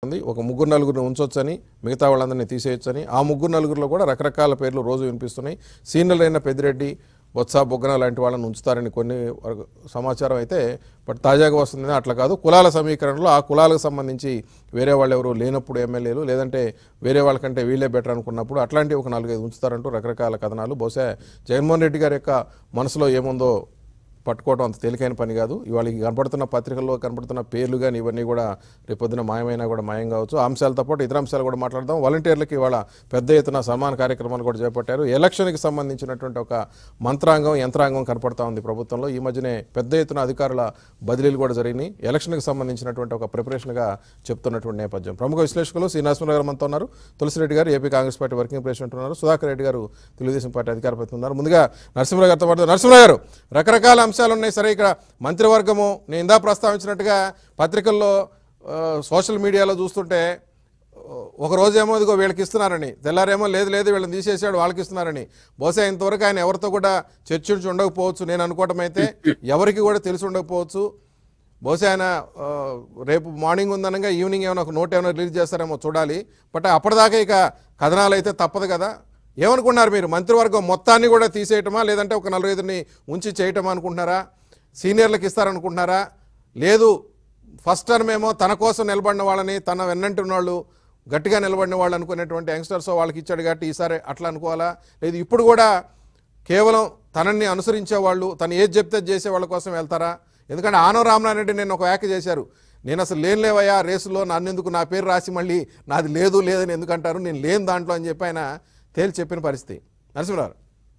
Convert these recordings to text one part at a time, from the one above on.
ఉంది ఒక ముగ్గురు నలుగురిని ఉంచొచ్చని మిగతా వాళ్ళందరినీ తీసేయొచ్చని ఆ ముగ్గురు నలుగురిలో కూడా రకరకాల పేర్లు రోజు వినిపిస్తున్నాయి సీనియర్ అయిన పెద్దిరెడ్డి బొత్స బొగ్గన లాంటి వాళ్ళని ఉంచుతారని కొన్ని వరకు సమాచారం అయితే బట్ తాజాగా వస్తుంది అట్లా కాదు కులాల సమీకరణలో ఆ కులాలకు సంబంధించి వేరే వాళ్ళు ఎవరు లేనప్పుడు ఎమ్మెల్యేలు లేదంటే వేరే వాళ్ళకంటే వీళ్ళే బెటర్ అనుకున్నప్పుడు అట్లాంటి ఒక నాలుగైదు ఉంచుతారంటూ రకరకాల కథనాలు బహుశా జగన్మోహన్ రెడ్డి గారి యొక్క మనసులో ఏముందో పట్టుకోవడం అంత తేలికైన పని కాదు ఇవాళ ఈ కనపడుతున్న పత్రికల్లో కనపడుతున్న పేర్లు కానీ ఇవన్నీ కూడా రేపొద్దున మాయమైనా కూడా మాయం కావచ్చు ఆ అంశాలతో పాటు ఇతర అంశాలు కూడా మాట్లాడదాం వాలంటీర్లకి ఇవాళ పెద్ద ఎత్తున సన్మాన కార్యక్రమాలు కూడా చేపట్టారు ఎలక్షన్కి సంబంధించినటువంటి ఒక మంత్రాంగం యంత్రాంగం కనపడతా ఉంది ప్రభుత్వంలో ఈ మధ్యనే పెద్ద ఎత్తున అధికారుల బదిలీలు కూడా జరిగినాయి ఎలక్షన్కి సంబంధించినటువంటి ఒక ప్రిపరేషన్గా చెప్తున్నటువంటి నేపథ్యం ప్రముఖ విశ్లేషకులు శ్రీ నరసింహ గారు మనతో ఉన్నారు తులసిరెడ్డి గారు AP Congress party working president ఉన్నారు సుధాకర్ రెడ్డి గారు తెలుగుదేశం పార్టీ అధికార ప్రతినిధి ఉన్నారు ముందుగా నరసింహరావు గారితో పాటు నరసింహరావు గారు రకరకాల అంశాలు ఉన్నాయి సరే ఇక్కడ మంత్రివర్గము నేను ఇందా ప్రస్తావించినట్టుగా పత్రికల్లో ఆ, సోషల్ మీడియాలో చూస్తుంటే ఒక రోజేమో ఇదిగో వీళ్ళకి ఇస్తున్నారని తెల్లారేమో లేదు లేదు వీళ్ళని తీసేసాడు వాళ్ళకి ఇస్తున్నారని బహుశా ఇంతవరకు ఆయన ఎవరితో కూడా చర్చించి ఉండకపోవచ్చు నేను అనుకోవటం అయితే ఎవరికి కూడా తెలిసి ఉండకపోవచ్చు బహుశా ఆయన ఆ, రేపు మార్నింగ్ ఉందనగా ఈవినింగ్ ఏమైనా ఒక నోట్ ఏమైనా రిలీజ్ చేస్తారేమో చూడాలి బట్ అప్పటిదాకా ఇక కథనాలు అయితే తప్పదు కదా ఏమనుకున్నారు మీరు మంత్రివర్గం మొత్తాన్ని కూడా తీసేయటమా లేదంటే ఒక నలుగురిని ఉంచి చేయటమా అనుకుంటున్నారా సీనియర్లకు ఇస్తారనుకుంటున్నారా లేదు ఫస్ట్ టర్మ్ ఏమో తన కోసం నిలబడిన వాళ్ళని తన వెన్నంటున్న వాళ్ళు గట్టిగా నిలబడిన వాళ్ళు అనుకునేటువంటి యంగ్స్టర్స్ వాళ్ళకి ఇచ్చాడు కాబట్టి ఈసారి అట్లా అనుకోవాలా లేదు ఇప్పుడు కూడా కేవలం తనని అనుసరించే వాళ్ళు తను ఏది చెప్తే అది చేసే వాళ్ళ కోసం వెళ్తారా ఎందుకంటే ఆనవ రామనారెడ్డి నేను ఒక వ్యాఖ్య చేశారు నేను అసలు లేని లేవయ్యా రేసులో నన్నెందుకు నా పేరు రాసి మళ్ళీ నాది లేదు లేదని ఎందుకంటారు నేను లేని దాంట్లో అని చెప్పి ఆయన తేల్చి చెప్పిన పరిస్థితి నరసింహరావు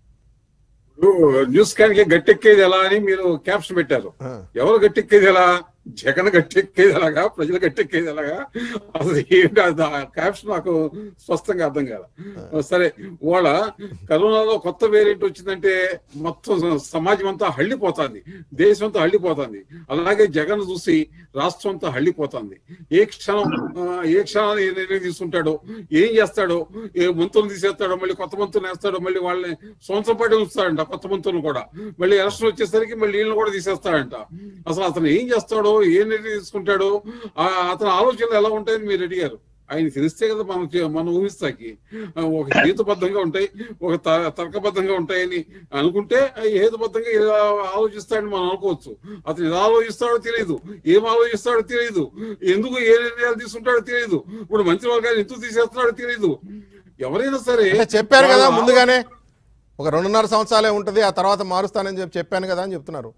ఇప్పుడు న్యూస్ క్యాన్కి గట్టెక్కేది ఎలా అని మీరు క్యాప్షన్ పెట్టారు ఆ. ఎవరు గట్టెక్కేది ఎలా జగన్ గట్టెక్కేది ఎలాగా ప్రజలు గట్టెక్కేది ఎలాగా అసలు ఏంటి అది ఆ క్యాప్షన్ నాకు స్పష్టంగా అర్థం కాదు సరే వాళ్ళ కరోనాలో కొత్త వేరియంట్ వచ్చిందంటే మొత్తం సమాజం అంతా హళ్ళిపోతుంది దేశం అంతా హళ్ళిపోతుంది అలాగే జగన్ చూసి రాష్ట్రం అంతా హళ్ళిపోతుంది ఏ క్షణం ఆ, ఏ క్షణాన్ని ఏ నిర్ణయం తీసుకుంటాడో ఏం చేస్తాడో ఏ మంత్రులు తీసేస్తాడో మళ్ళీ కొత్త మంత్రులు వేస్తాడో మళ్ళీ వాళ్ళని సంవత్సరం పాటు ఉంచుతాడంట కొత్త మంత్రులు కూడా మళ్ళీ ఎలక్షన్ వచ్చేసరికి మళ్ళీ వీళ్ళని కూడా తీసేస్తాడంట అసలు అతను ఏం చేస్తాడో ఏ నిర్ణయం తీసుకుంటాడో ఆ అతని ఆలోచనలు ఎలా ఉంటాయని మీరు అడిగారు ఆయన తెలిస్తే కదా మనం చే- మనం ఊహిస్తాకి ఆ, ఒక హేతుబద్ధంగా ఉంటాయి ఒక త- తర్కబద్ధంగా ఉంటాయని అనుకుంటే అవి హేతుబద్ధంగా ఇలా ఆలోచిస్తాడని మనం అనుకోవచ్చు అతను ఎలా ఆలోచిస్తాడో తెలియదు ఏం ఆలోచిస్తాడో తెలియదు ఎందుకు ఏ నిర్ణయాలు తీసుకుంటాడో తెలియదు ఇప్పుడు మంత్రివర్గాన్ని ఎందుకు తీసేస్తున్నాడో తెలియదు ఎవరైనా సరే అంటే చెప్పారు కదా వాళ్ళ ముందుగానే ఒక రెండున్నర సంవత్సరాలే ఉంటుంది ఆ తర్వాత మారుస్తానని చెప్పి చెప్పాను కదా అని చెప్తున్నారు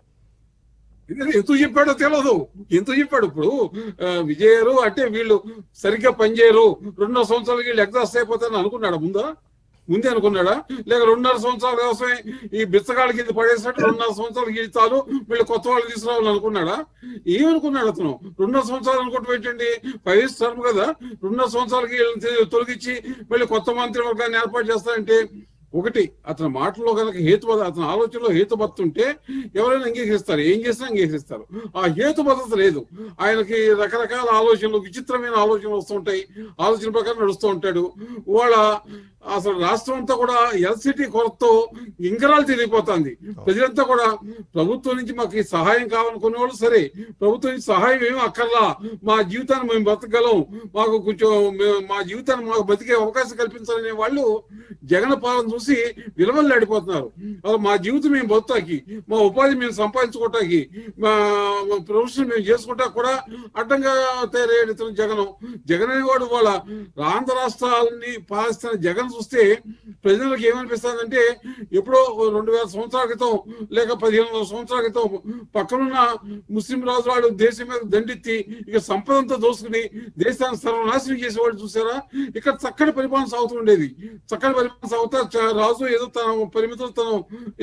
ఇది ఎందుకు చెప్పాడో తెలియదు ఎందుకు చెప్పాడు ఇప్పుడు ఆ, విజయరు అంటే వీళ్ళు సరిగ్గా పనిచేయరు రెండున్నర సంవత్సరాలకి వీళ్ళు ఎగ్జాస్ట్ అయిపోతారని అనుకున్నాడా ముందా ముందే అనుకున్నాడా లేక రెండున్నర సంవత్సరాల కోసమే ఈ బిచ్చగాళ్ళకి ఇది పడేసినట్టు రెండున్నర సంవత్సరాలకి ఇది చాలు వీళ్ళు కొత్త వాళ్ళు తీసుకురావాలని అనుకున్నాడా ఏమనుకున్నాడు అతను రెండున్నర సంవత్సరాలు అనుకోవటం ఏంటండి ఫైవ్ ఇయర్స్ టర్మ్ కదా రెండున్నర సంవత్సరాలకి వీళ్ళని తీ- తొలగించి మళ్ళీ కొత్త మంత్రి వర్గాన్ని ఏర్పాటు చేస్తారంటే ఒకటి అతని మాటలో కనుక హేతుబద్ధ అతని ఆలోచనలో హేతుబద్ధ ఉంటే ఎవరైనా అంగీకరిస్తారు ఏం చేసినా అంగీకరిస్తారు ఆ హేతుబద్ధత లేదు ఆయనకి రకరకాల ఆలోచనలు విచిత్రమైన ఆలోచనలు వస్తుంటాయి ఆలోచన ప్రకారం నడుస్తూ ఉంటాడు వాళ్ళ అసలు రాష్ట్రం అంతా కూడా ఎలక్ట్రిసిటీ కొరతతో ఇంకరాలు తెలియపోతుంది ప్రజలంతా కూడా ప్రభుత్వం నుంచి మాకు ఈ సహాయం కావాలనుకునే వాళ్ళు సరే ప్రభుత్వం నుంచి సహాయం ఏమీ అక్కర్లా మా జీవితాన్ని మేము బతకగలం మాకు కొంచెం మేము- మా జీవితాన్ని మాకు బతికే అవకాశం కల్పించాలనే వాళ్ళు జగన్ పాలన చూసి విలువలాడిపోతున్నారు అసలు మా జీవితం మేము బతుకుతాకి మా ఉపాధి మేము సంపాదించుకోవటానికి మా మా ప్రొఫెషన్ మేము చేసుకుంటా కూడా అడ్డంగా తయారయ్యాడు ఇతను జగన్ జగన్ అనేవాడు వాళ్ళ ఆంధ్ర రాష్ట్రాలని పాలిస్తున్న జగన్ చూస్తే ప్రజలకు ఏమనిపిస్తుందంటే ఎప్పుడో రెండు వేల సంవత్సరాల క్రితం లేక పదిహేను వందల సంవత్సరాల క్రితం పక్కనున్న ముస్లిం రాజు వాళ్ళు దేశం మీద దండెత్తి ఇక సంపదంతా దోసుకుని దేశాన్ని సర్వనాశనం చేసేవాళ్ళు చూసారా ఇక్కడ చక్కటి పరిపాలన సాగుతుండేది చక్కటి పరిపాలన సాగుతా చ- రాజు ఏదో తన పరిమితులు తను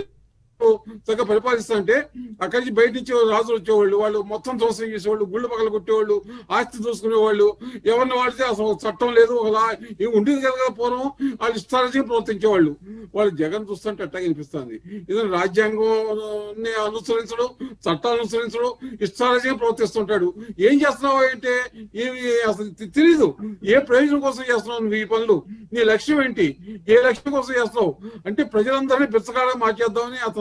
చక్కగా పరిపాలిస్తా అంటే అక్కడి నుంచి బయట నుంచి రాజులు వచ్చేవాళ్ళు వాళ్ళు మొత్తం దోషం చేసేవాళ్ళు గుళ్ళు పగల కొట్టేవాళ్ళు ఆస్తి దోసుకునేవాళ్ళు ఎవరిని వాడితే అసలు చట్టం లేదు ఒక లా- ఏం ఉండేది కదా కదా పూర్వం వాళ్ళు ఇష్టాలజీ ప్రవర్తించేవాళ్ళు వాళ్ళు జగన్ చూస్తుంటే అట్టగా అనిపిస్తుంది ఇది రాజ్యాంగం అనుసరించడం చట్టాలు అనుసరించడం ఇష్టాలజీ ప్రవర్తిస్తుంటాడు ఏం చేస్తున్నావు అంటే ఏమి అసలు తె- తెలీదు ఏ ప్రయోజనం కోసం చేస్తున్నావు నువ్వు ఈ పనులు నీ లక్ష్యం ఏంటి ఏ లక్ష్యం కోసం చేస్తున్నావు అంటే ప్రజలందరినీ బిచ్చగాళ్ళగా మార్చేద్దామని అతని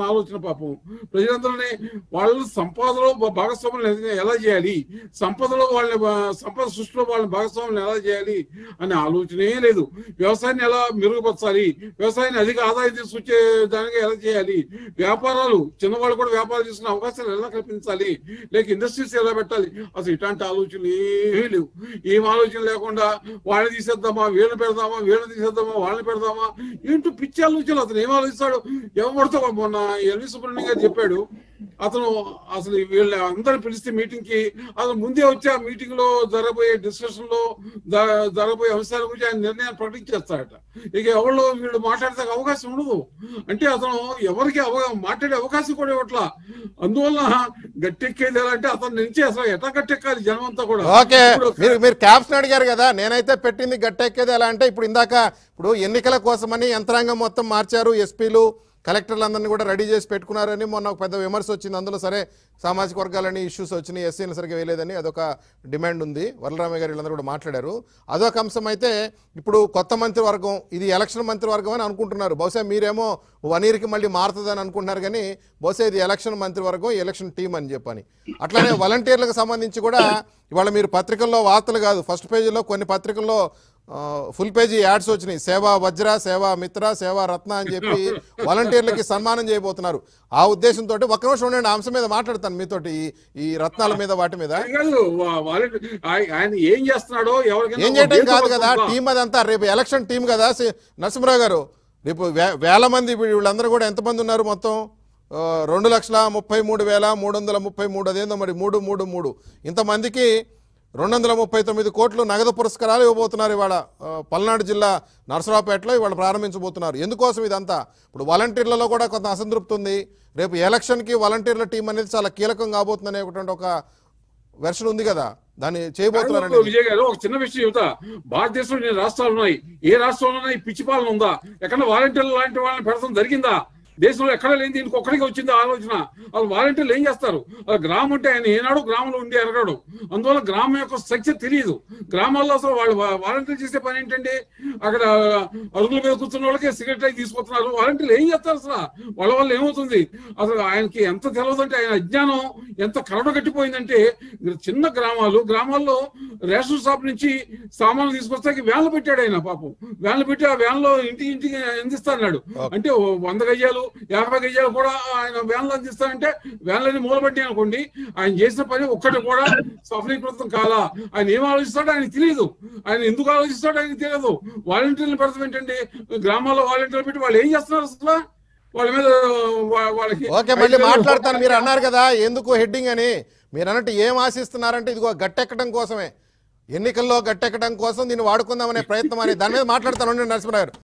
ఆలోచన పాపం ప్రజలందరినీ వాళ్ళ సంపదలో భా- భాగస్వాములు ఎలా చేయాలి సంపదలో వాళ్ళని భా- సంపద సృష్టిలో వాళ్ళని భాగస్వాములు ఎలా చేయాలి అనే ఆలోచనే లేదు వ్యవసాయాన్ని ఎలా మెరుగుపరచాలి వ్యవసాయాన్ని అధిక ఆదాయం తీసుకొచ్చే దానికి ఎలా చేయాలి వ్యాపారాలు చిన్నవాళ్ళు కూడా వ్యాపారం చేసుకునే అవకాశాలు ఎలా కల్పించాలి లేక ఇండస్ట్రీస్ ఎలా పెట్టాలి అసలు ఇట్లాంటి ఆలోచనలు ఏమీ లేవు ఏం ఆలోచన లేకుండా వాళ్ళని తీసేద్దామా వీళ్ళని పెడదామా వీళ్ళని తీసేద్దామా వాళ్ళని పెడదామా ఏంటో పిచ్చి ఆలోచనలు అతను ఏం ఆలోచిస్తాడు ఎవరితో మొన్న ఎల్వి సుబ్రహ్మణ్యం గారు చెప్పాడు అతను అసలు వీళ్ళ అందరు పిలిస్తే మీటింగ్ కి అతను ముందే వచ్చి ఆ మీటింగ్ లో జరగబోయే డిస్కషన్ లో జ- జరగబోయే అంశాల గురించి ఆయన నిర్ణయాలు ప్రకటించేస్తాడట ఇక ఎవరు వీళ్ళు మాట్లాడితే అవకాశం ఉండదు అంటే అతను ఎవరికి అవ మాట్లాడే అవకాశం కూడా ఇవ్వట్లా అందువల్ల గట్టెక్కేది ఎలా అంటే అతని నుంచి అసలు ఎట్లా గట్టెక్కాలి జనం అంతా కూడా ఓకే ఇప్పుడు మీరు మీరు క్యాప్స్ని అడిగారు కదా నేనైతే పెట్టింది గట్టెక్కేది ఎలా అంటే ఇప్పుడు ఇందాక ఇప్పుడు ఎన్నికల కోసమని యంత్రాంగం మొత్తం మార్చారు ఎస్పీలు కలెక్టర్లందరినీ కూడా రెడీ చేసి పెట్టుకున్నారని మొన్న ఒక పెద్ద విమర్శ వచ్చింది అందులో సరే సామాజిక వర్గాలని ఇష్యూస్ వచ్చినాయి ఎస్సీని సరిగ్గా వేయలేదని అదొక డిమాండ్ ఉంది వరలరామయ్య గారు వీళ్ళందరూ కూడా మాట్లాడారు అదొక అంశం అయితే ఇప్పుడు కొత్త మంత్రివర్గం ఇది ఎలక్షన్ మంత్రివర్గం అని అనుకుంటున్నారు బహుశా మీరేమో వన్ ఇయర్కి మళ్ళీ మారుతుందని అనుకుంటున్నారు కానీ బహుశా ఇది ఎలక్షన్ మంత్రివర్గం ఎలక్షన్ టీం అని చెప్పని అట్లానే వాలంటీర్లకు సంబంధించి కూడా ఇవాళ మీరు పత్రికల్లో వార్తలు కాదు ఫస్ట్ పేజీలో కొన్ని పత్రికల్లో ఆ, ఫుల్ పేజీ యాడ్స్ వచ్చినాయి సేవా వజ్ర సేవా మిత్ర సేవా రత్న అని చెప్పి వాలంటీర్లకి సన్మానం చేయబోతున్నారు ఆ ఉద్దేశంతో ఒక్క నిమిషం ఉండండి ఆ అంశం మీద మాట్లాడతాను మీతోటి ఈ ఈ రత్నాల మీద వాటి మీద అది కాదు వా- వాళ్ళకి ఆయ- ఆయన ఏం చేస్తున్నాడో ఎవరికైనా ఏం చేయటం ఒక కాదు కదా దేశభక్తి టీం అదంతా రేపు ఎలక్షన్ టీం కదా సి- నరసింహరావు గారు రేపు వే- వేల మంది వీ- వీళ్ళందరూ కూడా ఎంతమంది ఉన్నారు మొత్తం ఆ, రెండు లక్షల ముప్పై మూడు వేల మూడు వందల ముప్పై మూడు అదేందో మరి మూడు మూడు మూడు ఇంతమందికి రెండు వందల ముప్పై తొమ్మిది కోట్లు నగదు పురస్కారాలు ఇవ్వబోతున్నారు ఇవాళ ఆ, పల్నాడు జిల్లా నరసరావుపేటలో ఇవాళ ప్రారంభించబోతున్నారు ఎందుకోసం ఇదంతా ఇప్పుడు వాలంటీర్లలో కూడా కొంత అసంతృప్తి ఉంది రేపు ఎలక్షన్కి వాలంటీర్ల టీం అనేది చాలా కీలకం కాబోతుంది అనేటువంటి ఒక వెర్షన్ ఉంది కదా దాన్ని చేయబోతున్నారండి కాదు, విజయ్ గారు ఒక చిన్న విషయం చెబుతా భారతదేశంలో ఎన్ని రాష్ట్రాలు ఉన్నాయి ఏ రాష్ట్రంలో ఈ పిచ్చి పాలన ఉందా ఎక్కడ వాలంటీర్లు లాంటి వాళ్ళని పెడతాం జరిగిందా దేశంలో ఎక్కడ లేని దీనికి ఒక్కడికి వచ్చింది ఆలోచన వాళ్ళు వాలంటీర్లు ఏం చేస్తారు వాళ్ళు గ్రామం అంటే ఆయన ఏనాడు గ్రామంలో ఉండి ఎరగడు అందువల్ల గ్రామం యొక్క స్ట్రక్చర్ తెలియదు గ్రామాల్లో అసలు వాళ్ళు వా- వాలంటీర్ చేసే పని ఏంటంటే అక్కడ అరుగుల మీద కూర్చున్న వాళ్ళకి సిగరెట్ అయి తీసుకొస్తున్నారు వాలంటీర్లు ఏం చేస్తారు అసలు వాళ్ళ వల్ల ఏమవుతుంది అసలు ఆయనకి ఎంత తెలియదంటే ఆయన అజ్ఞానం ఎంత కరడ కట్టిపోయిందంటే చిన్న గ్రామాలు గ్రామాల్లో రేషన్ షాప్ నుంచి సామాన్లు తీసుకొస్తాకి వ్యాన్లు పెట్టాడు ఆయన పాపం వ్యాన్లు పెట్టి ఆ వ్యాన్లో ఇంటికి ఇంటికి అందిస్తాడు అంటే ఓ వంద గజాలు యాభై గజాలు కూడా ఆయన వ్యాన్లు అందిస్తానంటే వ్యాన్లని మూలబట్టి అనుకోండి ఆయన చేసిన పని ఒక్కటి కూడా సఫలీకృతం కాలా ఆయన ఏం ఆలోచిస్తాడో ఆయన తెలియదు ఆయన ఎందుకు ఆలోచిస్తాడో ఆయనకి తెలియదు వాలంటీర్లు పెడతాం ఏంటంటే గ్రామాల్లో వాలంటీర్లు పెట్టి వాళ్ళు ఏం చేస్తున్నారు అసలు వాళ్ళ మీద వా- వాళ్ళకి ఓకే మళ్ళీ మాట్లాడతాను మీరు అన్నారు కదా ఎందుకు హెడ్డింగ్ అని మీరు అన్నట్టు ఏం ఆశిస్తున్నారంటే ఇదిగో గట్టెక్కడం కోసమే ఎన్నికల్లో గట్టెక్కడం కోసం దీన్ని వాడుకుందామనే ప్రయత్నం అని దాని మీద మాట్లాడతాను నరసింహరావు గారు